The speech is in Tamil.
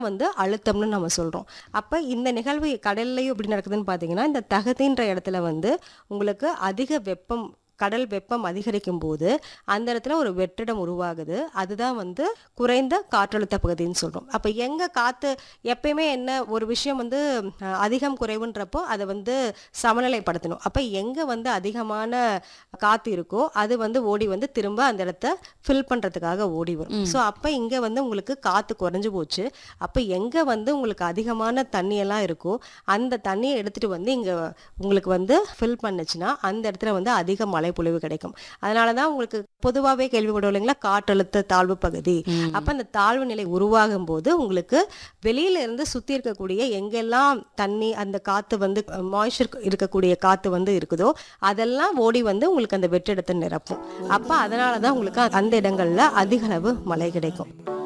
வந்து அழுத்தம்னு நம்ம சொல்றோம். அப்ப இந்த நிகழ்வு கடல்லயும் எப்படி நடக்குதுன்னு பார்த்தீங்கன்னா, இந்த தகுதின்ற இடத்துல வந்து உங்களுக்கு அதிக வெப்பம் கடல் வெப்பம் அதிகரிக்கும்போது, அந்த இடத்துல ஒரு வெற்றிடம் உருவாகுது. அதுதான் வந்து குறைந்த காற்றழுத்த பகுதின்னு சொல்றோம். அப்ப எங்க காத்து எப்பயுமே என்ன ஒரு விஷயம் வந்து அ அதிகம் குறைவுன்றப்போ அத வந்து சமநிலைப்படுத்தணும். அப்ப எங்க வந்து அதிகமான காத்து இருக்கோ, அது வந்து ஓடி வந்து திரும்ப அந்த இடத்த ஃபில் பண்றதுக்காக ஓடி வரும். ம். ஸோ அப்ப இங்க வந்து உங்களுக்கு காத்து குறைஞ்சு போச்சு. அப்ப எங்க வந்து உங்களுக்கு அதிகமான தண்ணியெல்லாம் இருக்கோ, அந்த தண்ணிய எடுத்துட்டு வந்து இங்க உங்களுக்கு வந்து ஃபில் பண்ணுச்சுன்னா, அந்த இடத்துல வந்து அதிக மழை பொழிவு கிடைக்கும். அதனால தான் உங்களுக்கு பொதுவாவே கேள்விப்படுவோம் இல்லைங்களா? காற்றழுத்த தாழ்வு பகுதி. ம். அப்ப அந்த தாழ்வு நிலை உருவாகும்போது, உங்களுக்கு வெளியில இருந்து சுத்தி இருக்கக்கூடிய எங்கெல்லாம் தண்ணி அந்த காத்து வந்து மாய்ஸ்சர் இருக்கக்கூடிய காத்து வந்து இருக்குதோ, அதெல்லாம் ஓடி வந்து உங்களுக்கு அந்த வெற்றிடத்த நிரப்பும். அப்ப அதனால தான் உங்களுக்கு அந்த இடங்கள்ல அதிக அளவு மழை கிடைக்கும்.